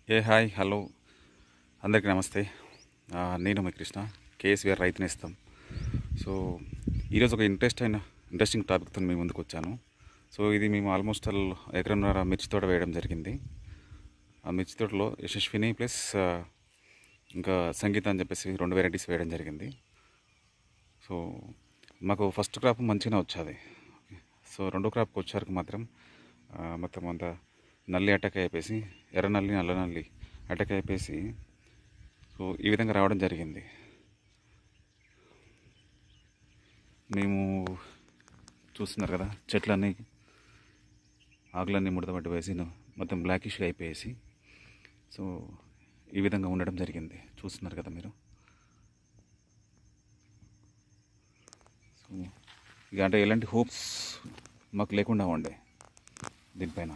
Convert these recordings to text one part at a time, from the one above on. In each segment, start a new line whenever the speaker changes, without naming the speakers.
ఏ hi hello అందరికీ నమస్తే ఆ, నేను మీ కృష్ణ కేఎస్విఆర్ రైతు నేస్తం సో ఈరోజు ఒక ఇంట్రెస్ట్ అయిన ఇంట్రెస్టింగ్ టాపిక్తో మీ ముందుకు వచ్చాను సో ఇది మేము ఆల్మోస్ట్ ఆల్ ఎకరన్నర మిర్చి తోట వేయడం జరిగింది ఆ మిర్చి తోటలో యశస్విని ప్లస్ ఆ, ఇంకా సంగీత అని చెప్పేసి రెండు వెరైటీస్ వేయడం జరిగింది సో మాకు ఫస్ట్ క్రాప్ మంచిగానే వచ్చేది సో రెండో క్రాప్కి వచ్చాక మాత్రం ఆ, మొత్తం అంతా నల్లి అటాక్ అయిపోయి ఎర్ర నల్లి నల్ల నల్లి అటాక్ అయిపోయి సో ఈ విధంగా రావడం జరిగింది మేము చూస్తున్నారు కదా చెట్లన్నీ ఆకులన్నీ ముడతపట్టి వేసి మొత్తం బ్లాకిష్గా అయిపోయేసి సో ఈ విధంగా ఉండడం జరిగింది చూస్తున్నారు కదా మీరు సో ఇక అంటే ఎలాంటి హోప్స్ మాకు లేకుండా ఉండే దీనిపైన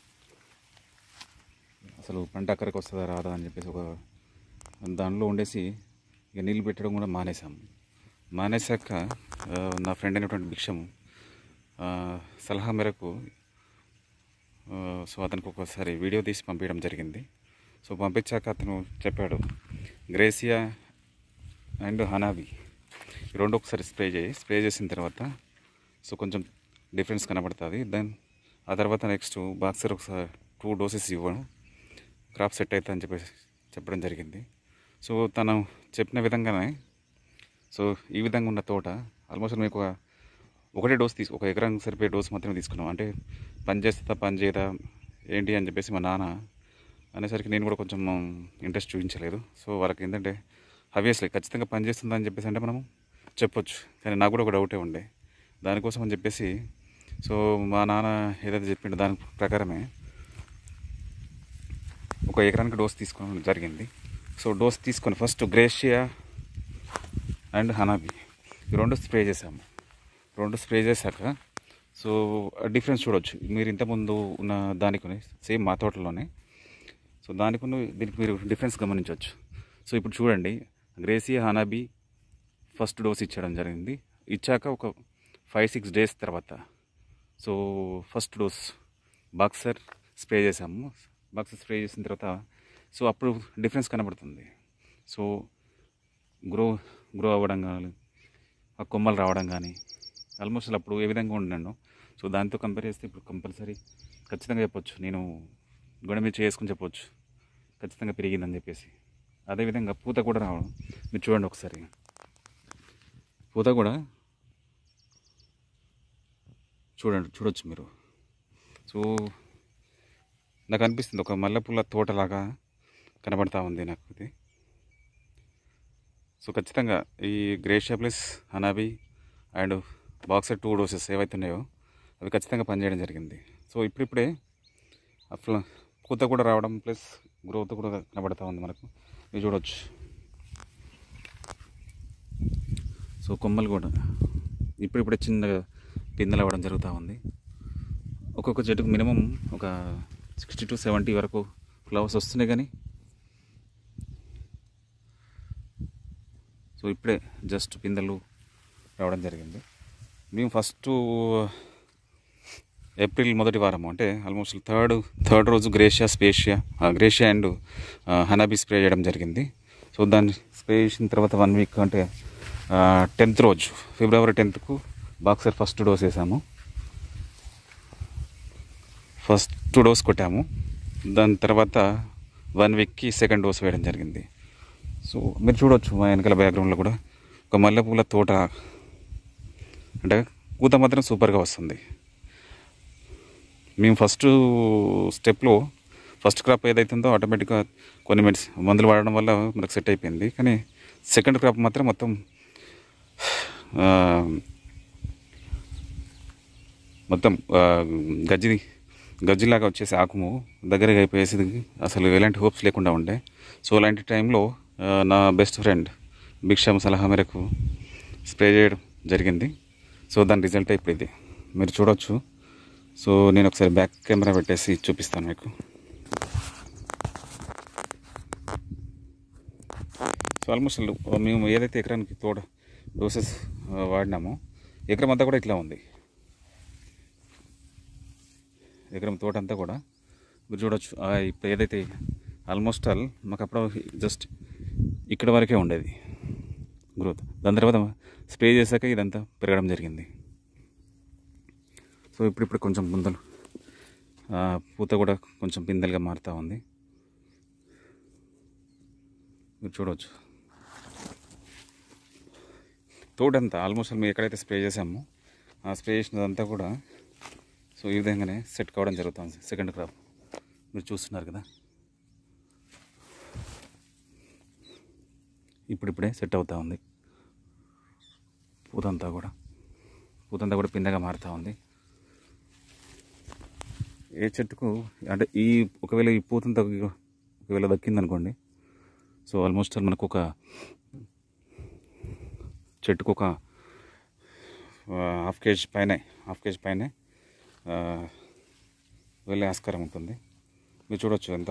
అసలు పంట అక్కడికి వస్తుందా రాదా అని చెప్పేసి ఒక దానిలో ఉండేసి ఇక నీళ్ళు పెట్టడం కూడా మానేసాం మానేశాక ఆ, నా ఫ్రెండ్ అయినటువంటి భిక్షం ఆ, సలహా మేరకు ఆ, సో అతనికి ఒకసారి వీడియో తీసి పంపించడం జరిగింది సో పంపించాక అతను చెప్పాడు గ్రేసియా అండ్ హనాబీ ఈ రెండు ఒకసారి స్ప్రే చేయి స్ప్రే చేసిన తర్వాత సో కొంచెం డిఫరెన్స్ కనబడుతుంది దెన్ ఆ తర్వాత నెక్స్ట్ బాక్సర్ ఒకసారి టూ డోసెస్ ఇవ్వను క్రాప్ సెట్ అవుతుంది అని చెప్పేసి చెప్పడం జరిగింది సో తను చెప్పిన విధంగానే సో ఈ విధంగా ఉన్న తోట ఆల్మోస్ట్ మీకు ఒక ఒకటే డోస్ తీసు ఒక ఎకరానికి సరిపోయే డోస్ మాత్రమే తీసుకున్నాం అంటే పని చేస్తుందా పని చేయదా ఏంటి అని చెప్పేసి మా నాన్న అనేసరికి నేను కూడా కొంచెం ఇంట్రెస్ట్ చూపించలేదు సో వాళ్ళకి ఏంటంటే హవియస్లీ ఖచ్చితంగా పని చేస్తుందా అని చెప్పేసి అంటే మనం చెప్పొచ్చు కానీ నాకు కూడా ఒక డౌటే ఉండే దానికోసం అని చెప్పేసి సో మా నాన్న ఏదైతే చెప్పిండో దాని ప్రకారమే ఒక ఎకరానికి డోస్ తీసుకోవడం జరిగింది సో డోస్ తీసుకొని ఫస్ట్ గ్రేషియా అండ్ హనాబీ ఈ రెండు స్ప్రే చేసాము రెండు స్ప్రే చేశాక సో డిఫరెన్స్ చూడొచ్చు మీరు ఇంతకుముందు ఉన్న దానికి సేమ్ మా తోటలోనే సో దానికి దీనికి మీరు డిఫరెన్స్ గమనించవచ్చు సో ఇప్పుడు చూడండి గ్రేసియా హనాబీ ఫస్ట్ డోస్ ఇచ్చడం జరిగింది ఇచ్చాక ఒక ఫైవ్ సిక్స్ డేస్ తర్వాత so first dose Boxer spray చేసాము బాక్సర్ స్ప్రే చేసిన తర్వాత సో అప్పుడు డిఫరెన్స్ కనబడుతుంది సో గ్రో గ్రో అవ్వడం కానీ ఆ కొమ్మలు రావడం కానీ ఆల్మోస్ట్ అసలు అప్పుడు ఏ విధంగా ఉండాను సో దాంతో కంపేర్ చేస్తే ఇప్పుడు కంపల్సరీ ఖచ్చితంగా చెప్పొచ్చు నేను గొడవ మీద చేసుకుని చెప్పొచ్చు ఖచ్చితంగా పెరిగిందని చెప్పేసి అదేవిధంగా పూత కూడా రావడం మీరు చూడండి ఒకసారి పూత కూడా చూడండి చూడొచ్చు మీరు సో నాకు అనిపిస్తుంది ఒక మల్లెపూల తోటలాగా కనబడతా ఉంది నాకు ఇది సో ఖచ్చితంగా ఈ Gracia plus Hanabi and Boxer two doses ఏవైతే ఉన్నాయో అవి ఖచ్చితంగా పనిచేయడం జరిగింది సో ఇప్పుడిప్పుడే అట్లా పూత కూడా రావడం ప్లస్ గ్రోత్ కూడా కనబడతా ఉంది మనకు ఇది చూడవచ్చు సో కొమ్మలు కూడా ఇప్పుడిప్పుడే చిన్నగా పిందెలు అవ్వడం జరుగుతూ ఉంది ఒక్కొక్క చెట్టుకు మినిమం ఒక సిక్స్టీ టు సెవెంటీ వరకు ఫ్లవర్స్ వస్తున్నాయి కానీ సో ఇప్పుడే జస్ట్ పిందెలు రావడం జరిగింది మేము ఫస్ట్ ఏప్రిల్ మొదటి వారము అంటే ఆల్మోస్ట్ థర్డ్ థర్డ్ రోజు గ్రేషియా స్పేషియా గ్రేషియా అండ్ హనాబీ స్ప్రే చేయడం జరిగింది సో దాన్ని స్ప్రే చేసిన తర్వాత వన్ వీక్ అంటే టెన్త్ రోజు ఫిబ్రవరి టెన్త్కు బాక్సర్ ఫస్ట్ డోస్ వేసాము ఫస్ట్ డోస్ కొట్టాము దాని తర్వాత వన్ వీక్కి సెకండ్ డోస్ వేయడం జరిగింది సో మీరు చూడవచ్చు మా వెనకాల బ్యాక్గ్రౌండ్లో కూడా ఒక మల్లెపూల తోట అంటే కూత మాత్రం సూపర్గా వస్తుంది మేము ఫస్ట్ స్టెప్లో ఫస్ట్ క్రాప్ ఏదైతుందో ఆటోమేటిక్గా కొన్ని మెడిసిన్ మందులు వాడడం వల్ల మనకు సెట్ అయిపోయింది కానీ సెకండ్ క్రాప్ మాత్రం మొత్తం ఆ, మొత్తం ఆ, గజ్జి గజ్జిలాగా వచ్చేసి ఆకుము దగ్గరగా అయిపోయేసి అసలు ఎలాంటి హోప్స్ లేకుండా ఉండే సో అలాంటి టైంలో ఆ, నా బెస్ట్ ఫ్రెండ్ భిక్షాం సలహా మేరకు స్ప్రే చేయడం జరిగింది సో దాని రిజల్ట్ ఇప్పుడు ఇది మీరు చూడొచ్చు సో నేను ఒకసారి బ్యాక్ కెమెరా పెట్టేసి చూపిస్తాను మీకు సో ఆల్మోస్ట్ మేము ఏదైతే ఎకరానికి తోడ డోసెస్ వాడినామో ఎకరం అంతా కూడా ఇట్లా ఉంది ఎకరం తోట అంతా కూడా మీరు చూడొచ్చు ఆ ఇప్పుడు ఏదైతే ఆల్మోస్ట్ ఆల్ మాకు అప్పుడు జస్ట్ ఇక్కడ వరకే ఉండేది గ్రోత్ దాని తర్వాత స్ప్రే చేశాక ఇదంతా పెరగడం జరిగింది సో ఇప్పుడు ఇప్పుడు కొంచెం ముందలు ఆ, పూత కూడా కొంచెం పిందెలుగా మారుతూ ఉంది మీరు చూడవచ్చు తోటంతా ఆల్మోస్ట్ మేము ఎక్కడైతే స్ప్రే చేసామో ఆ స్ప్రే చేసినదంతా కూడా సో ఈ విధంగానే సెట్ కావడం జరుగుతుంది సెకండ్ క్రాప్ మీరు చూస్తున్నారు కదా ఇప్పుడిప్పుడే సెట్ అవుతూ ఉంది పూతంతా కూడా పూతంతా కూడా పిందెగా మారుతూ ఉంది ఏ చెట్టుకు అంటే ఈ ఒకవేళ ఈ పూతంతా ఒకవేళ దక్కిందనుకోండి సో ఆల్మోస్ట్ మనకు ఒక చెట్టుకు ఒక ఆ, హాఫ్ కేజీ పైనే హాఫ్ కేజీ పైనే ఆ, వెళ్ళే ఆస్కారం ఉంటుంది మీరు చూడొచ్చు ఎంత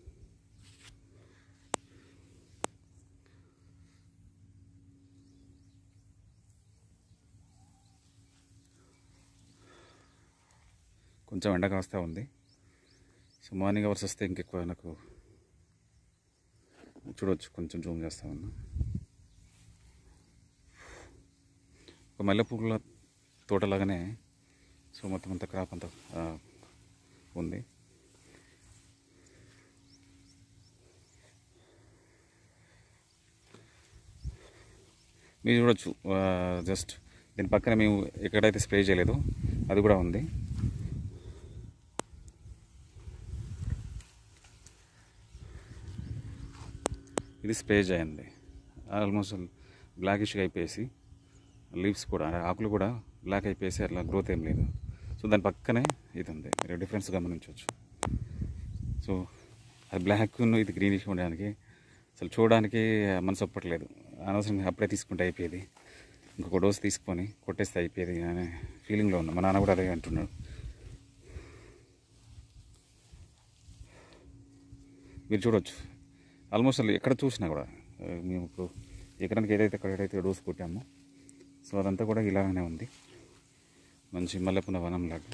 కొంచెం ఎండ కాస్తా ఉంది సో మార్నింగ్ అవర్స్ వస్తే ఇంకెక్కువ నాకు చూడవచ్చు కొంచెం జూమ్ చేస్తా ఉన్నా ఒక మల్లెపూల తోటలాగానే సో మొత్తం అంతా క్రాప్ అంతా ఆ, ఉంది మీరు చూడొచ్చు జస్ట్ దీని పక్కన మేము ఎక్కడైతే స్ప్రే చేయలేదు అది కూడా ఉంది ఇది స్ప్రే చేయండి ఆల్మోస్ట్ బ్లాకిష్గా అయిపోయేసి లీవ్స్ కూడా అంటే ఆకులు కూడా బ్లాక్ అయిపోయేసి అట్లా గ్రోత్ ఏం లేదు సో దాని పక్కనే ఇది ఉంది మీరు డిఫరెన్స్ గమనించవచ్చు సో అది బ్లాక్ ఇది గ్రీనిష్ ఉండడానికి అసలు చూడడానికి మనసు ఒప్పట్లేదు అనవసరంగా అప్పుడే తీసుకుంటే అయిపోయేది ఇంకొక డోస్ తీసుకొని కొట్టేస్తే అయిపోయేది అనే ఫీలింగ్లో ఉన్నా మా నాన్న కూడా అదే అంటున్నాడు మీరు చూడొచ్చు ఆల్మోస్ట్ అసలు ఎక్కడ చూసినా కూడా ఆ, మేము ఇప్పుడు ఎకరానికి ఏదైతే ఎక్కడైతే డోస్ కొట్టామో సో అదంతా కూడా ఇలాగనే ఉంది మంచి మల్లెపున వనం లాగా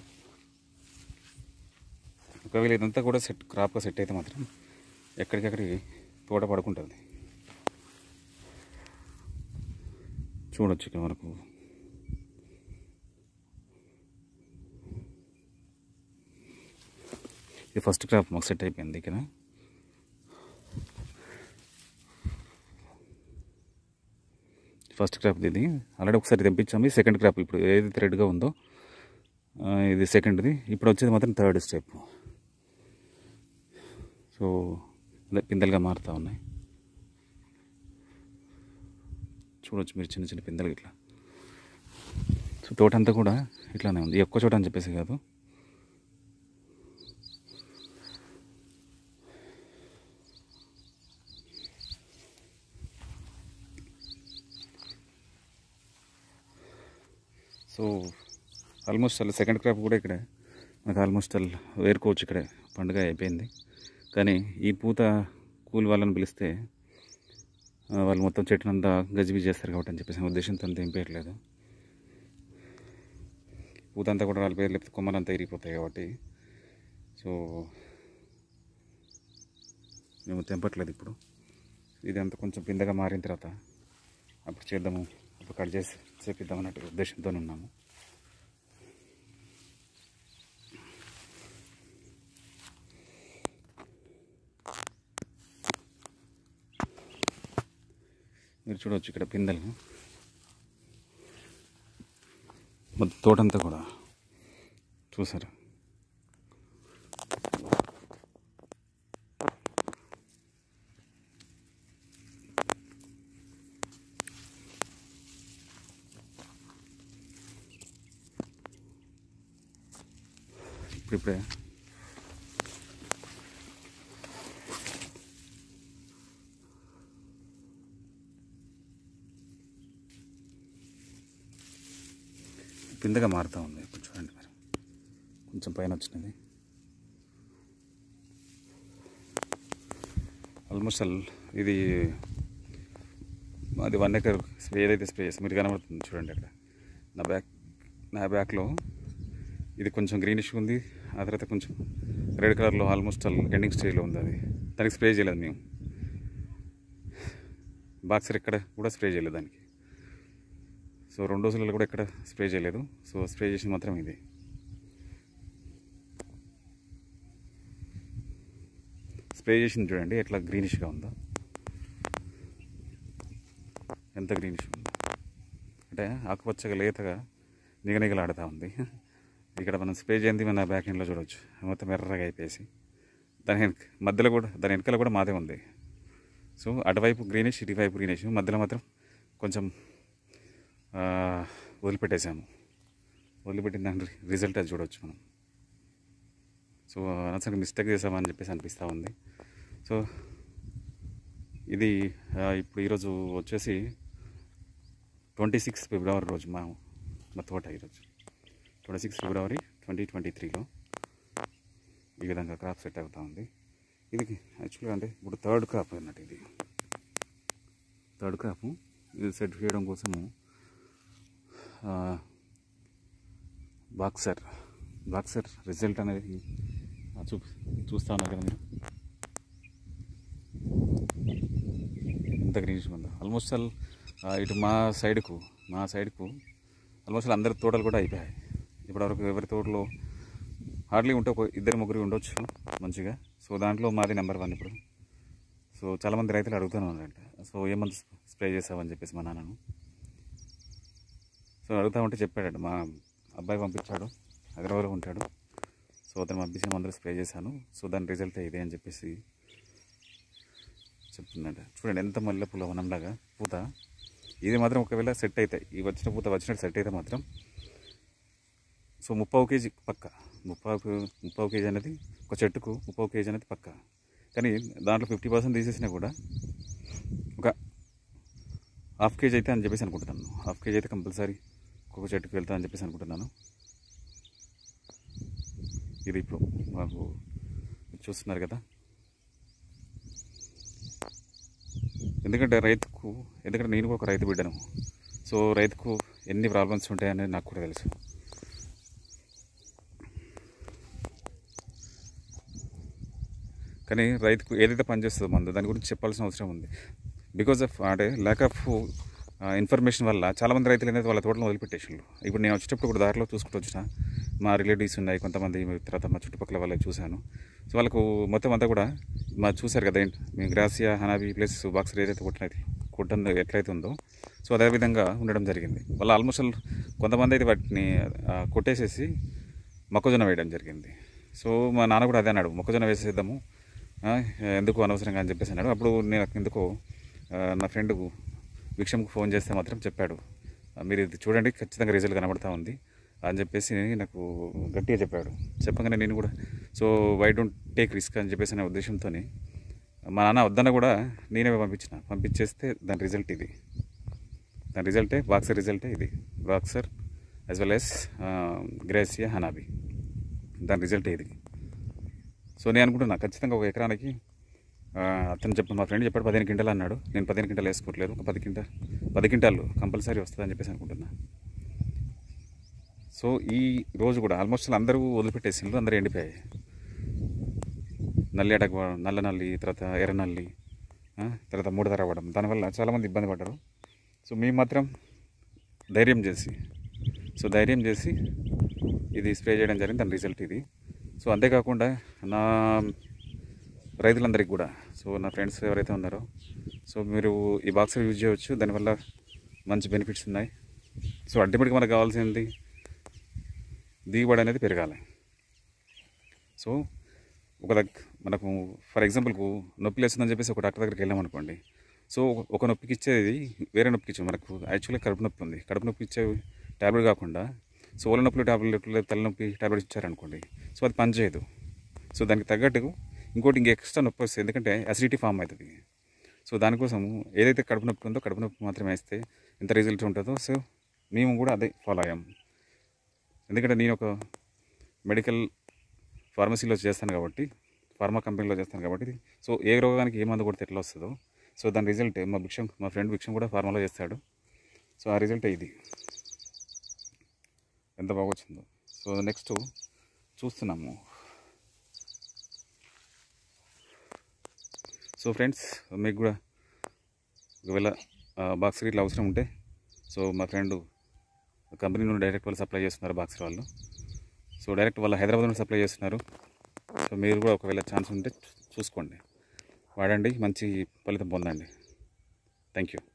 ఒకవేళ ఇదంతా కూడా సెట్ క్రాప్గా సెట్ అయితే మాత్రం ఎక్కడికెక్కడికి తోట పడుకుంటుంది చూడొచ్చు ఇక్కడ వరకు ఇది ఫస్ట్ క్రాప్ మాకు సెట్ అయిపోయింది ఇక్కడ ఫస్ట్ క్రాప్ ఇది ఆల్రెడీ ఒకసారి తెప్పించాము ఇది సెకండ్ క్రాప్ ఇప్పుడు ఏదైతే రెడ్గా ఉందో ఆ, ఇది సెకండ్ది ఇప్పుడు వచ్చేది మాత్రం థర్డ్ స్టెప్ సో అదే పిందెలుగా మారుతూ ఉన్నాయి చూడొచ్చు మీరు చిన్న చిన్న పిందెలు ఇట్లా సో తోట అంతా కూడా ఇట్లానే ఉంది ఎక్కువ చోట అని చెప్పేసి కాదు సో ఆల్మోస్ట్ అలా సెకండ్ క్రాప్ కూడా ఇక్కడ మనకు ఆల్మోస్ట్ అల్ వేరుకోవచ్చు ఇక్కడే పండుగ అయిపోయింది కానీ ఈ పూత కూలి వాళ్ళని పిలిస్తే ఆ, వాళ్ళు మొత్తం చెట్టునంతా గజిబిజి చేస్తారు కాబట్టి అని చెప్పేసి ఉద్దేశంతో అంత ఏం పేయట్లేదు పూత అంతా కూడా వాళ్ళ పేరు లేకపోతే కొమ్మలంతా ఇరిగిపోతాయి కాబట్టి సో మేము తెంపట్లేదు ఇప్పుడు ఇది అంతా కొంచెం పిందగా మారిన తర్వాత అప్పుడు చేద్దాము అప్పుడు కట్ చేసి చేపిద్దాం అన్నట్టు ఉద్దేశంతో ఉన్నాము మీరు చూడవచ్చు ఇక్కడ పిందెలు మొత్తం తోటంతా కూడా చూసారు ఇప్పుడిప్పుడే కిందగా మారుతూ ఉంది ఇప్పుడు చూడండి మరి కొంచెం పైన వచ్చినది ఆల్మోస్ట్ అల్ ఇది అది వన్ ఎకర్ స్ప్రే ఏదైతే స్ప్రే చేసి మీరు కనబడుతుంది చూడండి అక్కడ నా బ్యాక్ నా బ్యాక్లో ఇది కొంచెం గ్రీనిష్ ఉంది ఆ తర్వాత కొంచెం రెడ్ కలర్లో ఆల్మోస్ట్ అల్ ఎండింగ్ స్టేజ్లో ఉంది అది దానికి స్ప్రే చేయలేదు మేము బాక్సర్ ఎక్కడ కూడా స్ప్రే చేయలేదు దానికి సో రెండు రోజులలో కూడా ఎక్కడ స్ప్రే చేయలేదు సో స్ప్రే చేసింది మాత్రం ఇది స్ప్రే చేసింది చూడండి ఎట్లా గ్రీనిష్గా ఉందో ఎంత గ్రీనిష్ ఉందో అంటే ఆకుపచ్చగా లేతగా నిగనిగలాడుతూ ఉంది ఇక్కడ మనం స్ప్రే చేయండి మన బ్యాక్ ఎండ్లో చూడవచ్చు మొత్తం ఎర్రగా అయిపోయేసి దాని వెనక మధ్యలో కూడా దాని వెనకాల కూడా మాదే ఉంది సో అటువైపు గ్రీనిష్ ఇటువైపు గ్రీనిష్ మధ్యలో మాత్రం కొంచెం ఆ, వదిలిపెట్టేసాము వదిలిపెట్టిన దాని రిజల్ట్ అది చూడవచ్చు మనం సో అనవసరంగా మిస్టేక్ చేసామని చెప్పేసి అనిపిస్తూ ఉంది సో ఇది ఆ, ఇప్పుడు ఈరోజు వచ్చేసి ట్వంటీ సిక్స్ ఫిబ్రవరి రోజు మా మా తోట ఈరోజు twenty six February twenty twenty త్రీలో ఈ విధంగా క్రాప్ సెట్ అవుతా ఉంది ఇది యాక్చువల్గా అంటే ఇప్పుడు థర్డ్ క్రాప్ అన్నట్టు ఇది థర్డ్ క్రాప్ ఇది సెట్ చేయడం కోసము ఆ, బాక్సర్ బాక్సర్ రిజల్ట్ అనేది ఆ, చూ చూస్తా ఉన్నారు కదా మీరు ఎంత గ్రీనిష్ ఉందో ఆల్మోస్ట్ ఆల్ ఆ, ఇటు మా సైడ్కు మా సైడ్కు ఆల్మోస్ట్ ఆల్ అందరి తోటలు కూడా అయిపోయాయి ఇప్పటివరకు ఎవరి తోటలో హార్డ్లీ ఉంటే ఒక ఇద్దరు ముగ్గురు ఉండొచ్చు మంచిగా సో దాంట్లో మాది నెంబర్ వన్ ఇప్పుడు సో చాలామంది రైతులు అడుగుతూనే ఉన్నారంట సో ఏ మందు స్ప్రే చేసావని చెప్పేసి మా నాన్నను సో అడుగుతా ఉంటే చెప్పాడు మా అబ్బాయి పంపించాడు హైదరాబాద్లో ఉంటాడు సో అతను పంపించిన మందులు స్ప్రే చేశాను సో దాని రిజల్ట్ ఇదే అని చెప్పేసి చెప్తున్నాడు చూడండి ఎంత మల్లెపూల వనంలాగా పూత ఇది మాత్రం ఒకవేళ సెట్ అవుతాయి ఈ వచ్చిన పూత వచ్చినట్టు సెట్ అయితే మాత్రం సో ముప్పావు కేజీ పక్క ముప్పావు ముప్పావు కేజీ అనేది ఒక చెట్టుకు ముప్పావు కేజీ అనేది పక్క కానీ దాంట్లో ఫిఫ్టీ పర్సెంట్ తీసేసినా కూడా ఒక హాఫ్ కేజీ అయితే అని చెప్పేసి అనుకుంటున్నాను హాఫ్ కేజీ అయితే కంపల్సరీ ఒక్కొక్క చెట్టుకు వెళ్తా అని చెప్పేసి అనుకుంటున్నాను ఇది ఇప్పుడు మాకు చూస్తున్నారు కదా ఎందుకంటే రైతుకు ఎందుకంటే నేను కూడా ఒక రైతు బిడ్డను సో రైతుకు ఎన్ని ప్రాబ్లమ్స్ ఉంటాయనేది నాకు కూడా తెలుసు కానీ రైతుకు ఏదైతే పనిచేస్తుందో మందు దాని గురించి చెప్పాల్సిన అవసరం ఉంది బికాజ్ ఆఫ్ అంటే ల్యాక్ ఆఫ్ ఇన్ఫర్మేషన్ వల్ల చాలామంది రైతులు అనేది వాళ్ళ తోటలో వదిలిపెట్టేసిండ్రు ఇప్పుడు నేను వచ్చేటప్పుడు కూడా దారిలో చూసుకుంటూ వచ్చిన మా రిలేటివ్స్ ఉన్నాయి కొంతమంది తర్వాత మా చుట్టుపక్కల వాళ్ళకి చూశాను సో వాళ్ళకు మొత్తం అంతా కూడా మా చూశారు కదా ఏంటి మీ గ్రాసియా హనాబీ ప్లస్ బాక్సర్ ఏదైతే కొట్టినది కొట్టంది ఎట్లయితే ఉందో సో అదే విధంగా ఉండడం జరిగింది వాళ్ళు ఆల్మోస్ట్ కొంతమంది అయితే వాటిని ఆ, కొట్టేసేసి మొక్కజొన్న వేయడం జరిగింది సో మా నాన్న కూడా అదే అన్నాడు మొక్కజొన్న వేసేద్దాము ఆ, ఎందుకు అనవసరంగా అని చెప్పేసి అన్నాడు అప్పుడు నేను ఎందుకో ఆ, నా ఫ్రెండ్ విక్షంకు ఫోన్ చేస్తే మాత్రం చెప్పాడు "ఆ, మీరు ఇది చూడండి ఖచ్చితంగా రిజల్ట్ కనబడతా ఉంది అని చెప్పేసి నాకు గట్టిగా చెప్పాడు చెప్పగానే నేను కూడా so why don't take risk అని చెప్పేసి అనే ఉద్దేశంతో మా నాన్న వద్దన్న కూడా నేనే పంపించిన పంపించేస్తే దాని రిజల్ట్ ఇది దాని రిజల్టే బాక్సర్ రిజల్టే ఇది బాక్సర్ యాజ్ వెల్ యాజ్ గ్రేసియా హనాబీ దాని రిజల్టే ఇది సో నేను అనుకుంటున్నా ఖచ్చితంగా ఒక ఎకరానికి ఆ, అతను చెప్పి మా ఫ్రెండ్ చెప్పాడు పదిహేను క్వింటాలు అన్నాడు నేను పదిహేను క్వింటాలు వేసుకోవట్లేదు ఒక పది క్వింటాల్ పది క్వింటాలు కంపల్సరీ వస్తుందని చెప్పేసి అనుకుంటున్నా సో ఈ రోజు కూడా ఆల్మోస్ట్ అందరూ వదిలిపెట్టేసిండ్రు అందరూ ఎండిపోయాయి నల్లి అటక నల్ల నల్లి తర్వాత ఎర్ర నల్లి ఆ, తర్వాత మూడధర అవ్వడం దానివల్ల చాలామంది ఇబ్బంది పడ్డారు సో మేము మాత్రం ధైర్యం చేసి సో ధైర్యం చేసి ఇది స్ప్రే చేయడం జరిగింది దాని రిజల్ట్ ఇది సో అంతేకాకుండా నా రైతులందరికీ కూడా సో నా ఫ్రెండ్స్ ఎవరైతే ఉన్నారో సో మీరు ఈ బాక్సర్ యూజ్ చేయవచ్చు దానివల్ల మంచి బెనిఫిట్స్ ఉన్నాయి సో అల్టిమేట్గా మనకు కావాల్సింది దిగుబడి అనేది పెరగాలి సో ఒక దగ్గ మనకు ఫర్ ఎగ్జాంపుల్కు నొప్పి లేస్తుందని చెప్పేసి ఒక డాక్టర్ దగ్గరికి వెళ్ళామనుకోండి సో ఒక- ఒక నొప్పికి ఇచ్చేది వేరే నొప్పికి ఇచ్చాం మనకు యాక్చువల్గా కడుపు నొప్పి ఉంది కడుపు నొప్పి ఇచ్చే ట్యాబ్లెట్ కాకుండా సో ఒళ్ళ నొప్పులు ట్యాబ్లెట్లు తలనొప్పి ట్యాబ్లెట్ ఇచ్చారనుకోండి సో అది పనిచేయదు సో దానికి తగ్గట్టు ఇంకోటి ఇంక ఎక్స్ట్రా నొప్పి వస్తుంది ఎందుకంటే అసిడిటీ ఫామ్ అవుతుంది సో దానికోసం ఏదైతే కడుపు నొప్పి ఉందో కడుపు నొప్పి మాత్రమే వేస్తే ఎంత రిజల్ట్ ఉంటుందో సో మేము కూడా అదే ఫాలో అయ్యాం ఎందుకంటే నేను ఒక మెడికల్ ఫార్మసీలో చేస్తాను కాబట్టి ఫార్మా కంపెనీలో చేస్తాను కాబట్టి సో ఏ రోగానికి ఏ మందు కొడితే ఎట్లా వస్తుందో సో దాని రిజల్ట్ మా భిక్షం మా ఫ్రెండ్ భిక్షం కూడా ఫార్మాలో చేస్తాడు సో ఆ రిజల్ట్ ఇది ఎంత బాగా వచ్చిందో సో నెక్స్ట్ చూస్తున్నాము సో ఫ్రెండ్స్ మీకు కూడా ఒకవేళ బాక్స్ ఇట్లా అవసరం ఉంటే సో మా ఫ్రెండ్ కంపెనీ నుండి డైరెక్ట్ వాళ్ళు సప్లై చేస్తున్నారు బాక్స్ వాళ్ళు సో డైరెక్ట్ వాళ్ళు హైదరాబాద్ నుండి సప్లై చేస్తున్నారు సో మీరు కూడా ఒకవేళ ఛాన్స్ ఉంటే చూసుకోండి వాడండి మంచి ఫలితం పొందండి థ్యాంక్ యూ